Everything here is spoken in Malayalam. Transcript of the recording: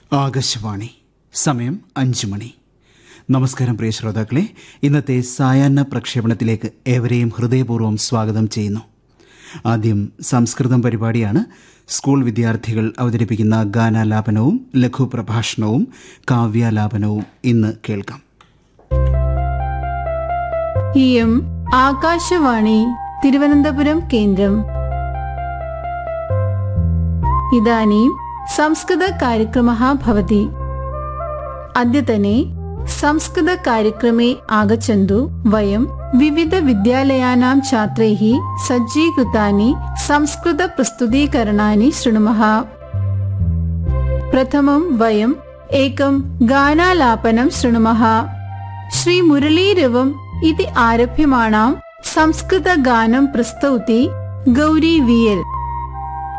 ആകാശവാണി സമയം അഞ്ചു മണി നമസ്കാരം പ്രിയ ശ്രോതാക്കളെ ഇന്നത്തെ സായാഹ്ന പ്രക്ഷേപണത്തിലേക്ക് ഏവരെയും ഹൃദയപൂർവ്വം സ്വാഗതം ചെയ്യുന്നു ആദ്യം സംസ്കൃതം പരിപാടിയാണ് സ്കൂൾ വിദ്യാർത്ഥികൾ അവതരിപ്പിക്കുന്ന ഗാനാലാപനവും ലഘുപ്രഭാഷണവും കാവ്യാലാപനവും ഇന്ന് കേൾക്കാം ഇയം ആകാശവാണി തിരുവനന്തപുരം കേന്ദ്രം ഇदानीं संस्कृतकार्यक्रमः भवति अद्यतने संस्कृतकार्यक्रमे आगच्छन्तु वयं विविधविद्यालयानां छात्रैः सज्जीकृतानि संस्कृतप्रस्तुतीकरणानि शृणुमः प्रथमं वयम् एकं गानालापनं शृणुमः श्रीमुरलीरवम् इति आरभ्यमाणां संस्कृतगानं प्रस्तौति गौरी वियल्